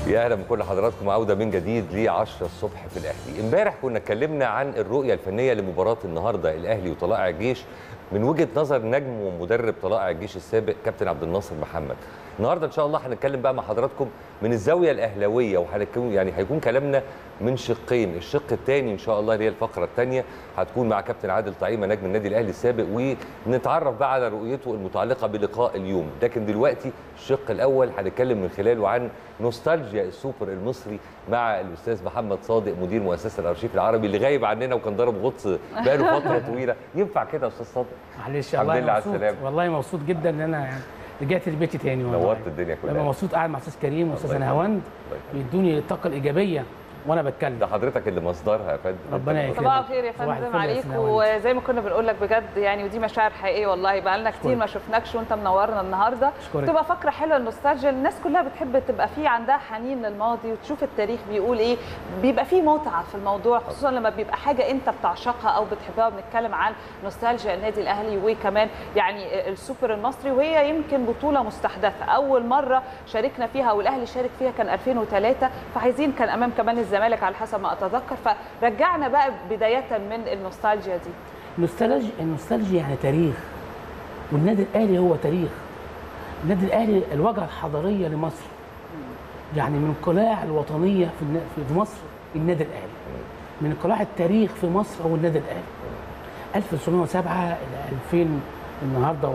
يا اهلا بكل حضراتكم عوده من جديد ل 10 الصبح في الاهلي امبارح كنا اتكلمنا عن الرؤيه الفنيه لمباراه النهارده الاهلي وطلائع الجيش من وجهه نظر نجم ومدرب طلائع الجيش السابق كابتن عبد الناصر محمد النهارده ان شاء الله هنتكلم بقى مع حضراتكم من الزاويه الاهلاويه وهنكون يعني هيكون كلامنا من شقين الشق الثاني ان شاء الله اللي هي الفقره الثانيه هتكون مع كابتن عادل طعيمه نجم النادي الاهلي السابق ونتعرف بقى على رؤيته المتعلقه بلقاء اليوم لكن دلوقتي الشق الاول هنتكلم من خلاله عن نوستالجيا السوبر المصري مع الاستاذ محمد صادق مدير مؤسسه الارشيف العربي اللي غايب عننا وكان ضارب غطس بقاله فتره طويله ينفع كده يا استاذ صادق معلش الحمد والله لله على مبسوط السلامة. والله مبسوط جدا ان انا يعني رجعت لبيتي تاني والله نورت الدنيا كلها. ببقى مبسوط قاعد مع استاذ كريم واستاذ الله نهاوند الله يخليك. بيدوني الطاقه الايجابيه وانا بتكلم ده حضرتك اللي مصدرها يا فندم ربنا أنت يكرمك. صباح الخير يا صباح فندم الفل يا عليك سنة وانت. وزي ما كنا بنقول لك بجد يعني ودي مشاعر حقيقيه والله بقى لنا كتير أشكرك. ما شفناكش وانت منورنا النهارده أشكرك. تبقى فقره حلوه النوستالجيا الناس كلها بتحب تبقى في عندها حنين للماضي وتشوف التاريخ بيقول ايه بيبقى في متعه في الموضوع خصوصا لما بيبقى حاجه انت بتعشقها او بتحبها وبنتكلم عن نوستالجيا النادي الاهلي وكمان يعني السوبر المصري وهي يمكن بطوله مستحدثه اول مره شاركنا فيها والاهلي شارك فيها كان 2003 فعايزين كان امام كمان الزمالك على حسب ما اتذكر فرجعنا بقى بدايه من النوستالجيا دي النوستالجيا النوستالجيا يعني تاريخ والنادي الاهلي هو تاريخ النادي الاهلي الواجهه الحضاريه لمصر يعني من القلاع الوطنيه في النا- في مصر النادي الاهلي من قلاع التاريخ في مصر هو النادي الاهلي 1907 الى 2000 النهارده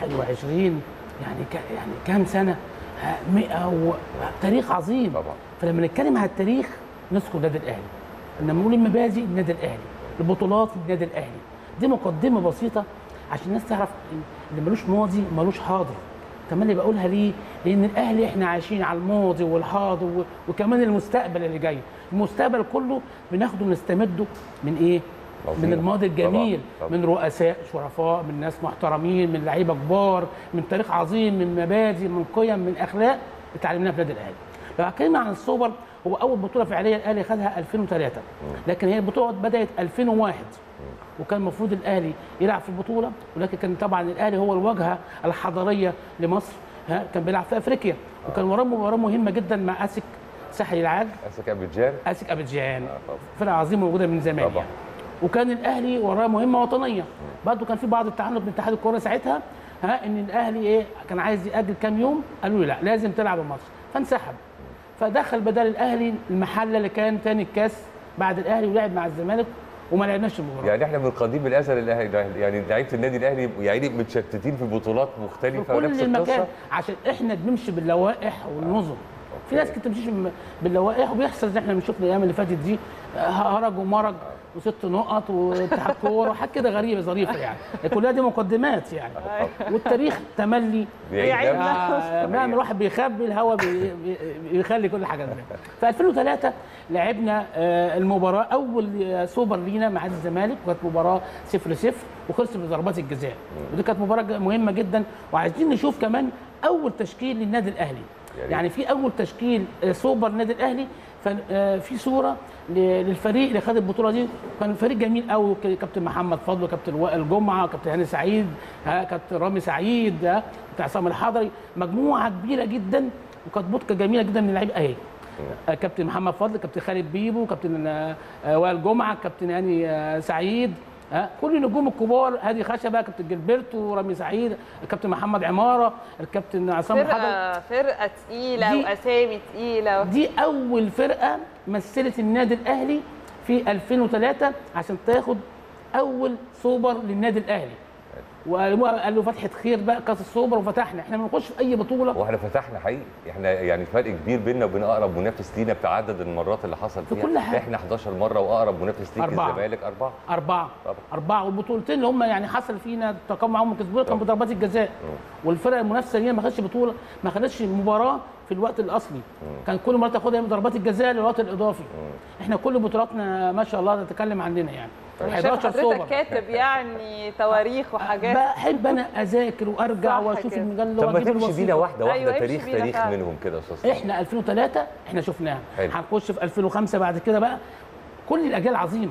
21 يعني ك- يعني كام سنه ها، 100 و... تاريخ عظيم طبعا. فلما نتكلم عن التاريخ نذكر النادي الاهلي لما نقول المبادئ النادي الاهلي البطولات النادي الاهلي دي مقدمه بسيطه عشان الناس تعرف إن اللي ملوش ماضي ملوش حاضر كمان اللي بقولها ليه؟ لان الاهلي احنا عايشين على الماضي والحاضر و- وكمان المستقبل اللي جاي المستقبل كله بناخده ونستمده من ايه؟ عظيم. من الماضي الجميل طبعاً، طبعاً. من رؤساء شرفاء من ناس محترمين من لعيبه كبار من تاريخ عظيم من مبادئ من قيم من اخلاق اتعلمناها في النادي الاهلي لو اتكلمنا عن السوبر هو اول بطوله فعليه الاهلي خدها 2003 لكن هي البطوله بدات 2001 وكان المفروض الاهلي يلعب في البطوله ولكن كان طبعا الاهلي هو الواجهه الحضاريه لمصر ها كان بيلعب في افريقيا وكان وراه مباراه مهمه جدا مع اسك ساحل العاج اسك ابيجان اسك ابيجان طبعاً. فرقه عظيمه موجوده من زمان طبعاً. يعني. وكان الاهلي وراه مهمه وطنيه برضه كان في بعض التعنت من اتحاد الكوره ساعتها ها ان الاهلي ايه كان عايز ياجل كام يوم قالوا له لا لازم تلعب الماتش فانسحب فدخل بدل الاهلي المحله اللي كان تاني الكاس بعد الاهلي ولعب مع الزمالك وما لعبناش المباراه يعني احنا من قديم الازل الاهلي يعني لعيبه النادي الاهلي يعني متشتتين في بطولات في مختلفه كل ونفس المكان القصه عشان احنا بنمشي باللوائح والنظم في ناس كتير بتمشيش بم- باللوائح وبيحصل زي احنا بنشوف الايام اللي فاتت دي آه، هرج ومرج وست نقط واتحاد كوره وحاجات كده غريبه ظريفه يعني كلها دي مقدمات يعني والتاريخ تملي بيعيد بيعيد نفسه. آه، مهما الواحد بيخبي الهوا بي- بي- بيخلي كل حاجه تبان. في 2003 لعبنا آه، المباراه اول آه، سوبر لينا مع الزمالك وكانت مباراه 0 0 وخلصت بضربات الجزاء ودي كانت مباراه ج- مهمه جدا وعايزين نشوف كمان اول تشكيل للنادي الاهلي يا ريت. يعني في اول تشكيل آه، سوبر النادي الاهلي ففي صوره ل- للفريق اللي خد البطوله دي كان فريق جميل قوي ك- كابتن محمد فضل وكابتن وائل جمعه وكابتن هاني سعيد ها كابتن رامي سعيد ها كابتن عصام الحضري مجموعه كبيره جدا وكانت بطكه جميله جدا من اللعيبه اهي آه، كابتن محمد فضل كابتن خالد بيبو كابتن آه، آه، وائل جمعه كابتن هاني آه، سعيد ها كل النجوم الكبار هادي خشبه كابتن جilberto رامي سعيد الكابتن محمد عماره الكابتن عصام الحضري فرقه فرقه تقيله دي- واسامي تقيله دي اول فرقه مثلت النادي الاهلي في 2003 عشان تاخد اول سوبر للنادي الاهلي وقالوا قال له فتحه خير بقى كاس السوبر وفتحنا احنا بنخش في اي بطوله واحنا فتحنا حقيقي احنا يعني فرق كبير بيننا وبين اقرب منافس لينا في عدد المرات اللي حصل في فيها كل حاجة. احنا 11 مره واقرب منافس ليك أربعة. الزمالك اربعه اربعه طبعا. اربعه والبطولتين اللي هم يعني حصل فينا تقام معاهم كسبونا كان طبعا. بضربات الجزاء والفرق المنافسه لينا ما خدتش بطوله ما خدتش مباراه في الوقت الاصلي كان كل مره تاخدها من ضربات الجزاء للوقت الاضافي احنا كل بطولاتنا ما شاء الله تتكلم عننا يعني شايف 11 سوبر حضرتك كاتب يعني تواريخ وحاجات بحب انا اذاكر وارجع صح واشوف كده. المجله طب ما واجيب تمشي الوثيقة. بينا واحده واحده أيوة، امشي تاريخ بينا تاريخ فعلا. منهم كده يا استاذ صلاح. احنا 2003 احنا شفناها حلو. هنخش في 2005 بعد كده بقى كل الاجيال عظيمه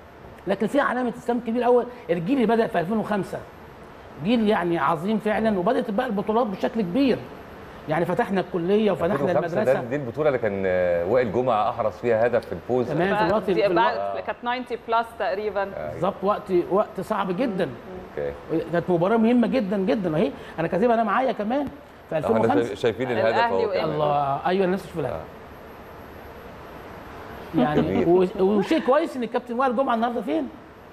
لكن في علامه اسلام كبير قوي الجيل اللي بدا في 2005 جيل يعني عظيم فعلا وبدات بقى البطولات بشكل كبير يعني فتحنا الكليه وفتحنا 2005 ده المدرسه دي البطوله اللي كان آه، وائل جمعه احرز فيها هدف في الفوز تمام. في الوقت- دي في الوقت- بعد كانت 90 بلس تقريبا بالظبط وقت وقت صعب جدا اوكي كانت مباراه مهمه جدا جدا اهي انا كاتبها انا معايا كمان في آه، احنا 2005 شايفين الأهلي الهدف اهو وإيه؟ كمان. الله ايوه انا نفسي في الهدف آه. يعني جميل. و- وشيء كويس ان الكابتن وائل جمعه النهارده فين؟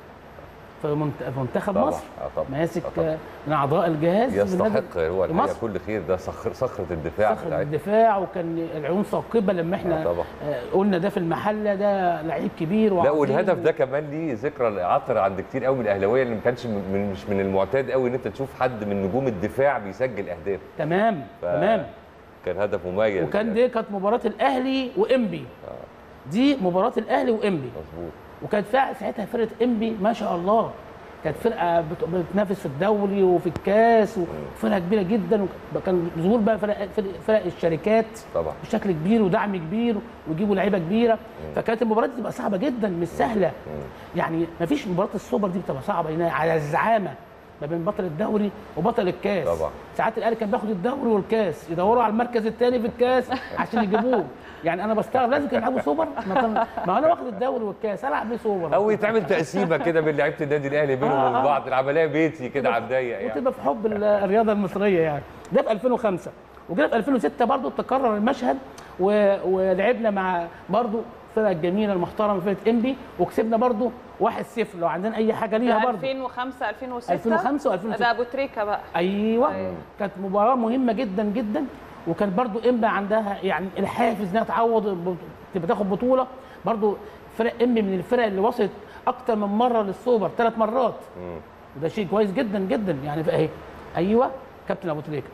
في منت- في منتخب طبعا مصر آه، طبعا ماسك آه، طبعا. آه، من اعضاء الجهاز يستحق بالنادي- هو الحقيقه مصر. كل خير ده صخر صخره الدفاع فخر بتاعتنا الدفاع وكان العيون ثاقبه لما احنا آه، طبعا. آه، قلنا ده في المحله ده لعيب كبير لا وعظيم والهدف ده كمان ليه ذكرى عطر عند كتير قوي من الاهلاويه اللي ما كانش من مش من المعتاد قوي ان انت تشوف حد من نجوم الدفاع بيسجل اهداف تمام ف- تمام كان هدف مميز وكان دي كانت مباراه الاهلي وانبي دي مباراه الاهلي وانبي مظبوط وكانت فع- ساعتها فرقه انبي ما شاء الله كانت فرقه بت- بتنافس في الدوري وفي الكاس وفرقه كبيره جدا وكان ظهور بقى فرق فرق, فرق الشركات طبعا بشكل كبير ودعم كبير ويجيبوا لعيبه كبيره فكانت المباراه دي تبقى صعبه جدا مش سهله يعني ما فيش مباراه السوبر دي بتبقى صعبه لان على الزعامه ما بين بطل الدوري وبطل الكاس طبعا. ساعات الاهلي كان بياخد الدوري والكاس يدوروا على المركز الثاني في الكاس عشان يجيبوه يعني انا بستغرب لازم كان يلعبوا سوبر ما, كان ما انا واخد الدوري والكاس العب ليه سوبر او يتعمل تقسيمه كده بين لعيبه النادي الاهلي بينهم آه، وبين آه. بعض العمليه بيتي كده على الضيق يعني وتبقى في حب ال- الرياضه المصريه يعني ده في 2005 وجينا في 2006 برضو تكرر المشهد و... ولعبنا مع برضو الفرقه الجميله المحترمه فرقه انبي وكسبنا برضو 1-0 لو عندنا اي حاجه ليها برضو 2005 2006 2005 و2006 ده ابو تريكه بقى ايوه أيوة. كانت مباراه مهمه جدا جدا وكان برضو انبي عندها يعني الحافز انها تعوض ب- تبقى تاخد بطوله برضو فرق انبي من الفرق اللي وصلت اكتر من مره للسوبر ثلاث مرات مم. وده شيء كويس جدا جدا يعني في اهي ايوه كابتن ابو تريكه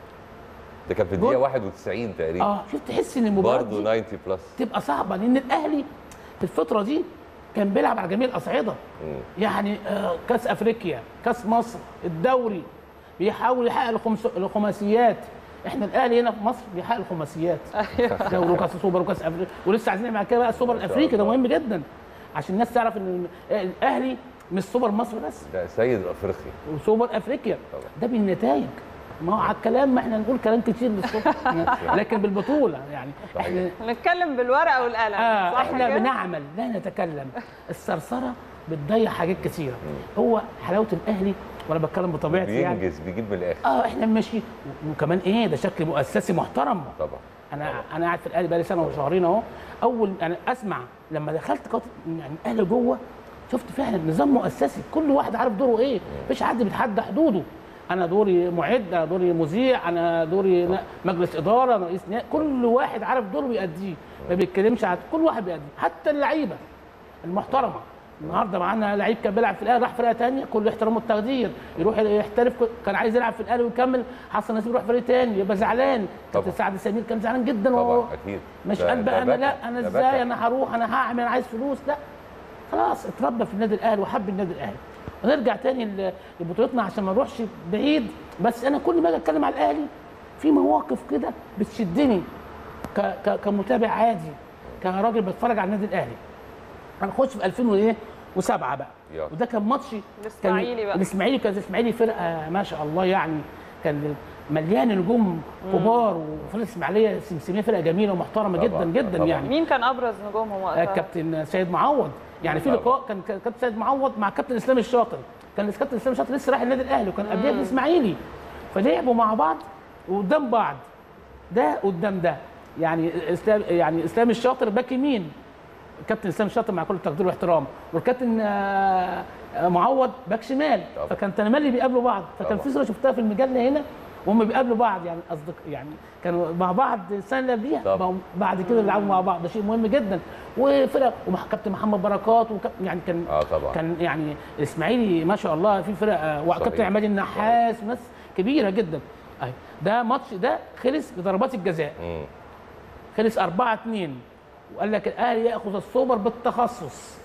ده كان في جول. الدقيقه 91 تقريبا اه شوف تحس ان المباراه برضه دي 90 بلس تبقى صعبه لان الاهلي في الفتره دي كان بيلعب على جميع الاصعده مم. يعني آه، كاس افريقيا كاس مصر الدوري بيحاول يحقق الخمس... الخماسيات احنا الاهلي هنا في مصر بيحقق الخماسيات دوري وكاس سوبر وكاس افريقيا ولسه عايزين نعمل كده بقى السوبر ما شاء الافريقي ده الله. مهم جدا عشان الناس تعرف ان الاهلي مش سوبر مصر بس ده سيد افريقيا وسوبر افريقيا طبعا. ده بالنتائج ما هو على الكلام ما احنا نقول كلام كتير للصبح لكن بالبطوله يعني احنا نتكلم بالورقه والقلم آه صح احنا كده؟ بنعمل لا نتكلم الثرثره بتضيع حاجات كثيره هو حلاوه الاهلي وانا بتكلم بطبيعتي يعني بينجز بيجيب من الاخر اه احنا ماشي وكمان ايه ده شكل مؤسسي محترم طبعا انا انا قاعد في الاهلي بقالي سنه وشهرين اهو اول يعني اسمع لما دخلت قط... يعني الاهلي جوه شفت فعلا نظام مؤسسي كل واحد عارف دوره ايه مفيش حد بيتحدى حدوده انا دوري معد انا دوري مذيع انا دوري نا- مجلس اداره انا رئيس نادي كل واحد عارف دوره بيأديه ما بيتكلمش عن كل واحد بيأديه حتى اللعيبه المحترمه النهارده معانا لعيب كان بيلعب في الاهلي راح فرقه ثانيه كل احترام والتقدير يروح يحترف كان عايز يلعب في الاهلي ويكمل حسن نسيب يروح فريق ثاني يبقى زعلان طبعا. كابتن سعد سمير كان زعلان جدا وهو طبعا اكيد مش ده- قال ده بقى انا بكى. لا انا ده ازاي بكى. انا هروح انا هعمل انا عايز فلوس لا خلاص اتربى في النادي الاهلي وحب النادي الاهلي ونرجع تاني ل- لبطولتنا عشان ما نروحش بعيد بس انا كل ما اجي اتكلم على الاهلي في مواقف كده بتشدني ك... ك... كمتابع عادي كراجل بتفرج على النادي الاهلي هنخش في 2007 بقى يلا. وده كان ماتش الإسماعيلي بقى. الاسماعيلي كان الاسماعيلي فرقه ما شاء الله يعني كان مليان نجوم كبار وفرقه الاسماعيليه سمسميه فرقه جميله ومحترمه طبعاً، جدا جدا طبعاً. يعني مين كان ابرز نجومهم آه، وقتها؟ كابتن سيد معوض يعني في طبعا. لقاء كان كان كابتن سيد معوض مع كابتن اسلام الشاطر كان كابتن اسلام الشاطر لسه رايح النادي الاهلي وكان قبلها في الاسماعيلي فلعبوا مع بعض وقدام بعض ده قدام ده يعني اسلام يعني اسلام الشاطر باك يمين كابتن اسلام الشاطر مع كل التقدير والاحترام والكابتن آه، آه، معوض باك شمال طبعا. فكان تنملي بيقابلوا بعض فكان طبعا. في صوره شفتها في المجله هنا وهم بيقابلوا بعض يعني اصدق يعني كانوا مع بعض السنه اللي قبليها طبعا. بقوا بعد كده بيلعبوا مع بعض ده شيء مهم جدا وفرق ومع كابتن محمد بركات وكاب يعني كان اه طبعا كان يعني الاسماعيلي ما شاء الله في فرق آه، وكابتن صحيح. عماد النحاس ناس كبيره جدا اهي ده ماتش ده خلص بضربات الجزاء مم. خلص 4 2 وقال لك الاهلي ياخذ السوبر بالتخصص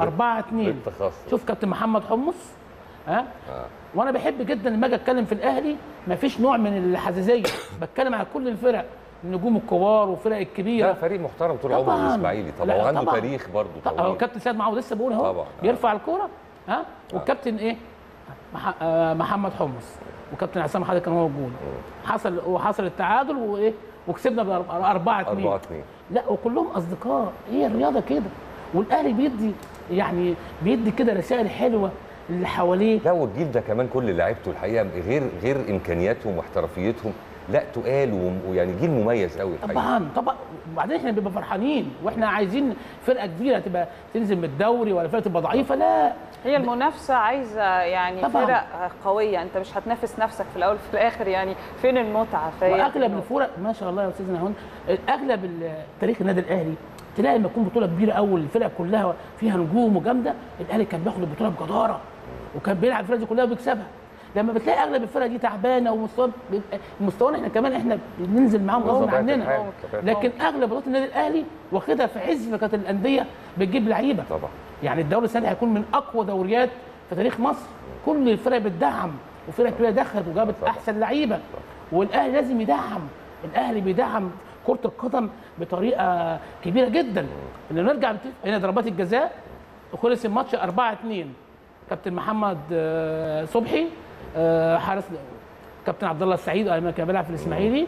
4 2 بالتخصص شوف كابتن محمد حمص ها آه. وانا بحب جدا لما اجي اتكلم في الاهلي ما فيش نوع من الحزازيه بتكلم على كل الفرق النجوم الكبار والفرق ده الكبيره فريق محترم طول طبعاً. عمره الاسماعيلي طبعا لا، وعنده طبعاً. تاريخ برضه اهو طويل كابتن سيد معوض لسه بقول اهو طبعاً. بيرفع الكوره ها والكابتن ايه مح- آه، محمد حمص وكابتن عصام حضرتك كان موجود حصل وحصل التعادل وايه وكسبنا ب 4 2 4 2 لا وكلهم اصدقاء هي الرياضه كده والاهلي بيدي يعني بيدي كده رسائل حلوه اللي حواليه لا والجيل ده كمان كل لعيبته الحقيقه غير غير امكانياتهم واحترافيتهم لا تقال وم- ويعني جيل مميز قوي الحقيقه طبعا طبعا وبعدين احنا بنبقى فرحانين واحنا عايزين فرقه كبيره تبقى تنزل من الدوري ولا فرقه تبقى ضعيفه لا هي المنافسه عايزه يعني طبعاً. فرق قويه انت مش هتنافس نفسك في الاول وفي الاخر يعني فين المتعه فهي واغلب الفرق ما شاء الله يا استاذنا هون اغلب ال- تاريخ النادي الاهلي تلاقي لما تكون بطوله كبيره قوي الفرق كلها فيها نجوم وجامده الاهلي كان بياخد البطوله بجداره وكان بيلعب الفرق دي كلها وبيكسبها لما بتلاقي اغلب الفرق دي تعبانه ومستوى بيبقى مستوانا احنا كمان احنا بننزل معاهم غصب طبيعة عننا الحال، طبيعة لكن اغلب بطولات النادي الاهلي واخدها في عز ما كانت الانديه بتجيب لعيبه طبعا يعني الدوري السنه دي هيكون من اقوى دوريات في تاريخ مصر كل الفرق بتدعم وفرق كبيره دخلت وجابت طبعا. احسن لعيبه والاهلي لازم يدعم الاهلي بيدعم كره القدم بطريقه كبيره جدا ان نرجع بت- هنا ضربات الجزاء وخلص الماتش 4 2 كابتن محمد آه، صبحي آه، حارس كابتن عبد الله السعيد لما كان بيلعب في الاسماعيلي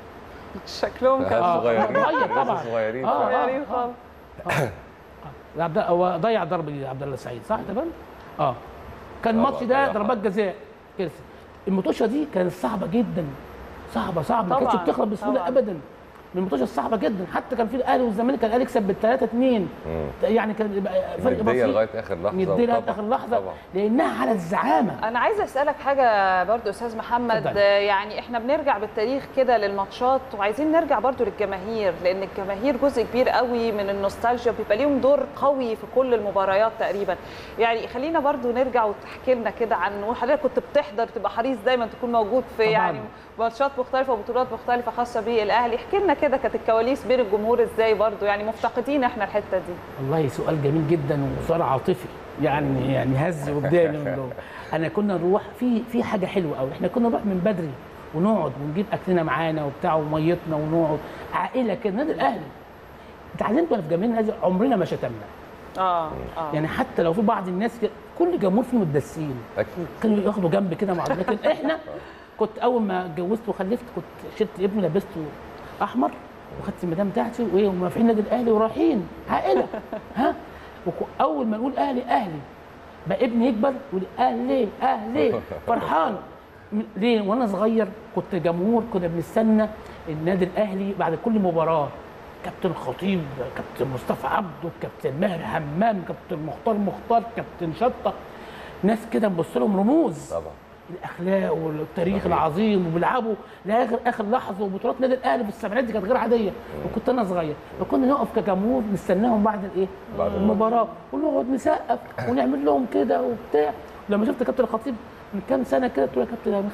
شكلهم آه. كانوا صغيرين. ضيع لسه طبعا صغيرين آه، فعلا. آه. صغيرين خالص عبد هو ضيع ضربه دي عبد الله السعيد صح تمام؟ اه كان طبعا الماتش ده ضيعها. ضربات جزاء كارثه المطوشه دي كانت صعبه جدا صعبه صعبه ما كانتش طبعاً، بتخلص بسهوله طبعاً. ابدا من المطوشه الصعبه جدا حتى كان في الاهلي والزمالك كان الاهلي يكسب بال 3 2 يعني كان يبقى فرق ندية بسيط لغايه اخر لحظه نديه لغايه طبعاً. اخر لحظه طبعا لانها على الزعامه انا عايزه اسالك حاجه برضو استاذ محمد اتفضل. آه، يعني احنا بنرجع بالتاريخ كده للماتشات وعايزين نرجع برضو للجماهير لان الجماهير جزء كبير قوي من النوستالجيا بيبقى ليهم دور قوي في كل المباريات تقريبا يعني خلينا برضو نرجع وتحكي لنا كده عن وحضرتك كنت بتحضر تبقى حريص دايما تكون موجود في طبعاً. يعني ماتشات مختلفه وبطولات مختلفه خاصه بالاهلي احكي لنا كده كانت الكواليس بين الجمهور ازاي برضو يعني مفتقدين احنا الحته دي والله سؤال جميل جدا وسؤال عاطفي يعني يعني هز قدامي من جوه انا كنا نروح في في حاجه حلوه قوي احنا كنا نروح من بدري ونقعد ونجيب اكلنا معانا وبتاع وميتنا ونقعد عائله كده النادي الاهلي اتعلمت وانا في جماهير النادي عمرنا ما شتمنا اه اه يعني حتى لو في بعض الناس كده كل جمهور فيهم متدسين اكيد كانوا ياخدوا جنب كده مع بعض لكن احنا كنت اول ما اتجوزت وخلفت كنت شلت ابني لبسته احمر وخدت المدام بتاعتي وايه ومرافعين النادي الاهلي ورايحين عائله ها وك- اول ما نقول اهلي اهلي بقى ابني يكبر يقول اهلي اهلي فرحان م- ليه وانا صغير كنت جمهور كنا بنستنى النادي الاهلي بعد كل مباراه كابتن خطيب كابتن مصطفى عبده كابتن ماهر همام كابتن مختار مختار كابتن شطه ناس كده نبص لهم رموز طبعا الاخلاق والتاريخ صحيح. العظيم وبيلعبوا لاخر اخر لحظه وبطولات نادي الاهلي في السبعينات دي كانت غير عاديه وكنت انا صغير فكنا نقف كجمهور نستناهم بعد الايه؟ بعد المباراه ونقعد نسقف ونعمل لهم كده وبتاع لما شفت كابتن الخطيب من كام سنه كده قلت له يا كابتن ده من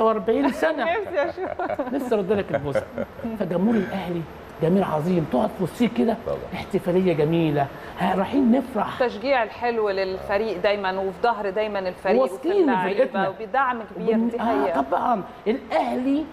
45 سنه نفسي اشوف لسه رد لك البوسه فجمهور الاهلي جميل عظيم تقعد في وسطيه كده طبعا. احتفاليه جميله ها، رايحين نفرح التشجيع الحلو للفريق دايما وفي ظهر دايما الفريق وفي واثقين من اللعيبه فرقتنا. وبدعم كبير وبن- دي آه حقيقه طبعا الاهلي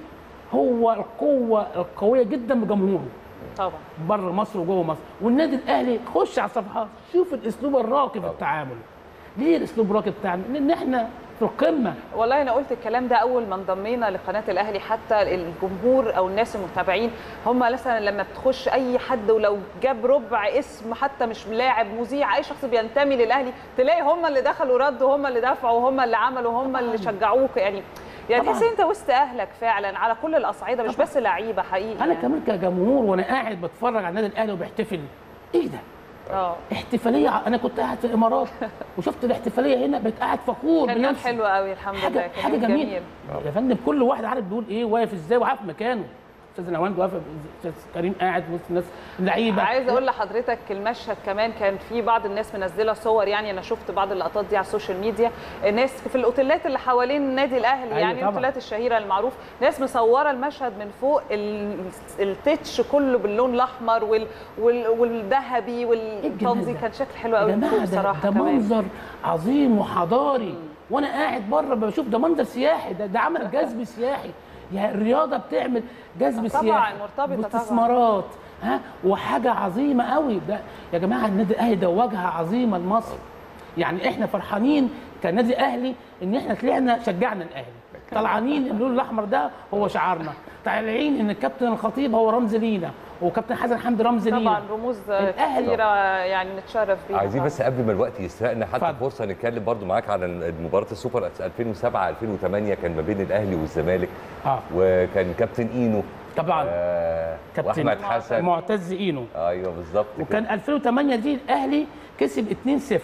هو القوه القويه جدا بجمهوره طبعا بره مصر وجوه مصر والنادي الاهلي خش على الصفحات شوف الاسلوب الراقي في التعامل ليه الاسلوب الراقي بتاعنا لان احنا في القمه والله انا قلت الكلام ده اول ما انضمينا لقناه الاهلي حتى الجمهور او الناس المتابعين هم مثلا لما بتخش اي حد ولو جاب ربع اسم حتى مش لاعب مذيع اي شخص بينتمي للاهلي تلاقي هم اللي دخلوا ردوا هم اللي دفعوا هم اللي عملوا هم اللي شجعوك يعني يعني طبعاً. تحس انت وسط اهلك فعلا على كل الاصعده مش بس لعيبه حقيقي انا يعني. كمان كجمهور وانا قاعد بتفرج على النادي الاهلي وبيحتفل ايه ده اه احتفاليه ع- انا كنت قاعد في الامارات وشفت الاحتفاليه هنا بقيت قاعد فخور كان يوم بنفسي حلو قوي الحمد لله حاجه كان حاجه يوم جميله يا فندم كل واحد عارف بيقول ايه واقف ازاي وعارف مكانه استاذ نواند واقف استاذ كريم قاعد وسط الناس لعيبه عايزه اقول لحضرتك المشهد كمان كان في بعض الناس منزله صور يعني انا شفت بعض اللقطات دي على السوشيال ميديا الناس في الاوتيلات اللي حوالين النادي الاهلي أيوة يعني طبعاً. الاوتيلات الشهيره المعروف ناس مصوره المشهد من فوق ال- التتش كله باللون الاحمر وال وال والذهبي والتنظيم ده؟ كان شكل حلو يا قوي من فوق جماعه ده, بصراحه ده كمان منظر عظيم وحضاري وانا قاعد بره بشوف ده منظر سياحي ده ده عمل جذب سياحي يعني الرياضه بتعمل جذب طبعاً، سياحي مرتبطة طبعاً. واستثمارات ها وحاجه عظيمه قوي ده يا جماعه النادي الاهلي ده واجهه عظيمه لمصر يعني احنا فرحانين كنادي اهلي ان احنا طلعنا شجعنا الاهلي طلعانين اللون الاحمر ده هو شعارنا طالعين ان الكابتن الخطيب هو رمز لينا وكابتن حسن حمدي رمز طبعا لينا رموز الأهلي. كثيره يعني نتشرف بيها عايزين طبعاً. بس قبل ما الوقت يسرقنا حتى اتفضل. فرصه نتكلم برضو معاك عن مباراه السوبر 2007 2008 كان ما بين الاهلي والزمالك اه وكان كابتن اينو طبعا آه كابتن واحمد حسن معتز اينو ايوه بالظبط كده. وكان 2008 دي الاهلي كسب 2-0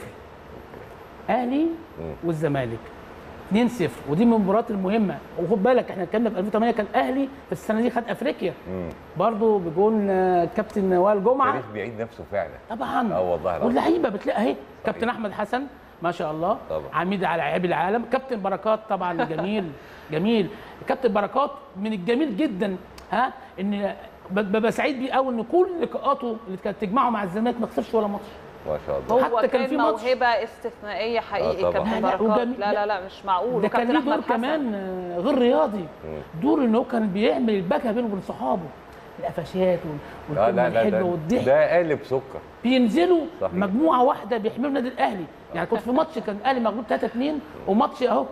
اهلي والزمالك 2-0 ودي من المباريات المهمه وخد بالك احنا اتكلمنا في 2008 كان اهلي في السنه دي خد افريقيا مم. برضه بجون آه، كابتن وائل جمعه التاريخ بيعيد نفسه فعلا طبعا اه والله العظيم. واللعيبه بتلاقي اهي كابتن احمد حسن ما شاء الله طبعا. عميد على لاعبي العالم كابتن بركات طبعا جميل جميل كابتن بركات من الجميل جدا ها ان ب- ببقى سعيد بيه قوي ان كل لقاءاته اللي كانت تجمعه مع الزمالك ما خسرش ولا ماتش ما شاء الله هو حتى كان كان في ماتش. موهبه استثنائيه حقيقي طبعاً. كابتن لا، لا، بركات وجميل- لا لا لا مش معقول ده كان وكابتن ليه احمد دور حسن كمان آه، غير رياضي دور ان هو كان بيعمل البكا بينه وبين صحابه القفشات وال- لا والكلمه لا لا الحلوه ده, والضحك ده قالب سكر بينزلوا صحيح. مجموعه واحده بيحملوا النادي الاهلي يعني كنت في ماتش كان الاهلي مغلوب 3 2 وماتش اهو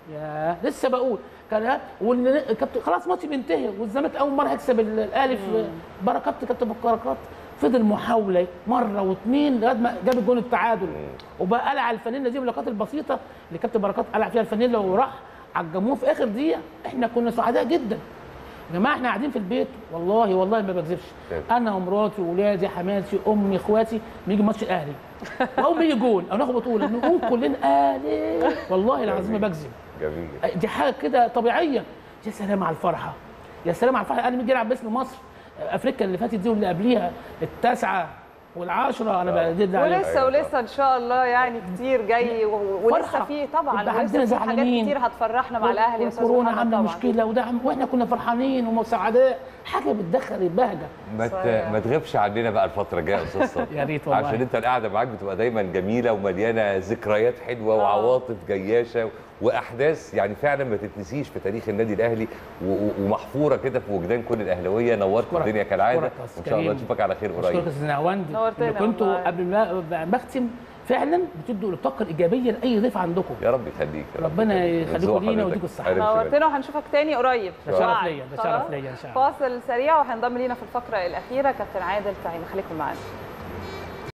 يا لسه بقول كان وال- كابتن خلاص ماتش بينتهي والزمالك اول مره هيكسب ال- الاهلي في بركات كابتن بركات فضل محاوله مره واثنين لغايه ما جاب الجون التعادل وبقى قلع الفانيلا دي باللقطات البسيطه اللي كابتن بركات قلع فيها الفانيلا وراح عجموه في اخر دقيقه احنا كنا سعداء جدا يا جماعه احنا قاعدين في البيت والله والله ما بكذبش طيب. انا ومراتي واولادي حماتي امي اخواتي بيجي ماتش الاهلي واول ما يجي جول او ناخد بطوله نقوم كلنا اهلي والله العظيم ما بكذب جميل دي حاجه كده طبيعيه يا سلام على الفرحه يا سلام على الفرحه الاهلي بيجي يلعب باسم مصر افريقيا اللي فاتت دي واللي قبليها التاسعه والعاشره انا آه. بديد عليها ولسه أيوة ولسه ان شاء الله يعني كتير جاي و- ولسه فرحة. في طبعا يبقى ولسه عندنا في حاجات زعلانين. كتير هتفرحنا مع الاهلي يا استاذ والكورونا محمد عامله طبعا مشكله وده عم- واحنا كنا فرحانين وسعداء حاجه بتدخل البهجه ما ت- صحيح. ما تغيبش عننا بقى الفتره الجايه يا استاذ صبري يا ريت والله. عشان انت القعده معاك بتبقى دايما جميله ومليانه ذكريات حلوه وعواطف جياشه واحداث يعني فعلا ما تتنسيش في تاريخ النادي الاهلي و- و- ومحفوره كده في وجدان كل الاهلاويه نورت أشكرك. الدنيا كالعاده أشكرك يا أستاذ وان شاء الله كريم. نشوفك على خير اشكرك يا قريب استاذ نعواندي نورتنا ان كنتوا والله. قبل ما بختم فعلا بتدوا الطاقه الايجابيه لاي ضيف عندكم يا رب يخليك يا رب ربنا يخليك. يخليكم نرزقك لينا حضرتك. ويديكم الصحة. عرفت منك. نورتنا وهنشوفك تاني قريب ده شرف وعد. ليا ده خلاص؟ شرف ليا ان شاء الله فاصل سريع وهنضم لينا في الفقره الاخيره كابتن عادل تعيم خليكم معانا